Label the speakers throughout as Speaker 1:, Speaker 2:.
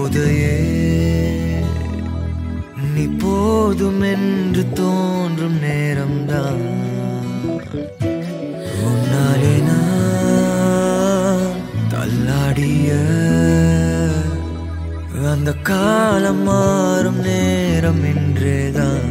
Speaker 1: போதையே நீ போதும் என்று தோன்றும் நேரம்தான் உன்னாலே நான் தள்ளாடிய அந்த காலம் மாறும் நேரம் இன்றேதான்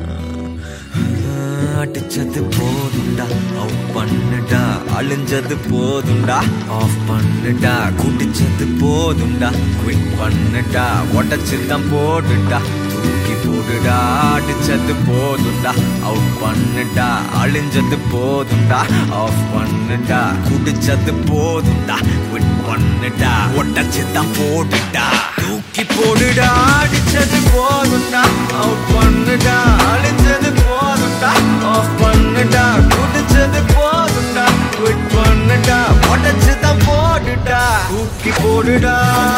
Speaker 1: அடிச்சது போதுண்டா அவுட் பண்ணுடா அழிஞ்சது போதுண்டா ஆஃப் பண்ணுடா குடிச்சது போதுண்டா குவிட் பண்ணுடா உடச்சு தான் போடுடா தூக்கி போடுடா அடிச்சது போதுண்டா அவுட் பண்ணுடா அழிஞ்சது போதுண்டா ஆஃப் பண்ணுடா குடிச்சது போதுண்டா குவிட் பண்ணுடா உடச்சு தான் போடுடா தூக்கி போடுடா அடிச்சது போதுண்டா அவுட் பண்ணுடா அழிஞ்சது போதுண்டா ஆஃப் பண்ணுடா குடிச்சது போதுண்டா குவிட் பண்ணுடா உடச்சு தான் போடுடா தூக்கி போடுடா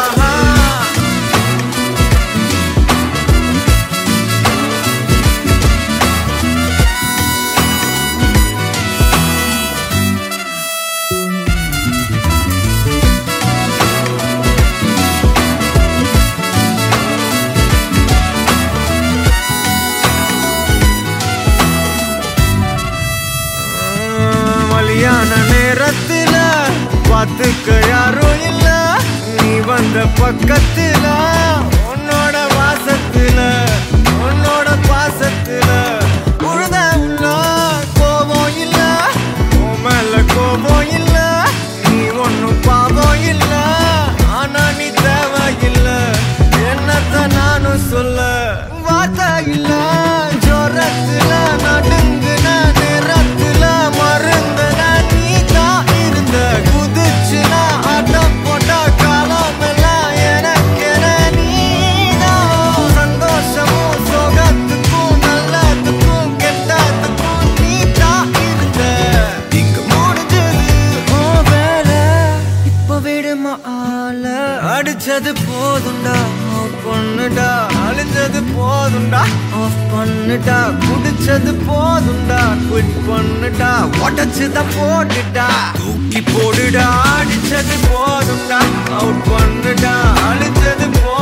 Speaker 1: மலியான நேரத்துல பார்த்துக்க யாரும் இல்ல நீ வந்த பக்கத்துல உன்னோட வாசத்துல உன்னோட பாசத்துல உழுத உள்ள கோபம் இல்ல உன் மேல கோபம் இல்ல நீ ஒன்னும் பாவம் இல்ல ஆனா நீ தேவையில்ல என்னத்த நானும் சொல்ல வார்த்தை இல்ல ஜோரத்துல நடுங்குன நேரத்துல மருந்துன நீ தான் இருந்த குதிச்சுன ஆட்டம் போட்ட காலம் எல்லாம் எனக்கென நீதான் சந்தோஷமும் சோகத்துக்கும் நல்லதுக்கும் கெட்டதுக்கும் நீ தான் இருந்த இங்க முடிஞ்சது உன் வேலை இப்ப விடுமா ஆள அடிச்சது போதுண்டா ஆஃப் பண்ணுடா அழிஞ்சது போதுண்டா ஆஃப் பண்ணுடா குடிச்சது போதுண்டா குவிட் பண்ணுடா உடச்சுத போட்டுடா தூக்கி போடுடா அடிச்சது போதுண்டா அவுட் பண்ணுடா அழிஞ்சது போ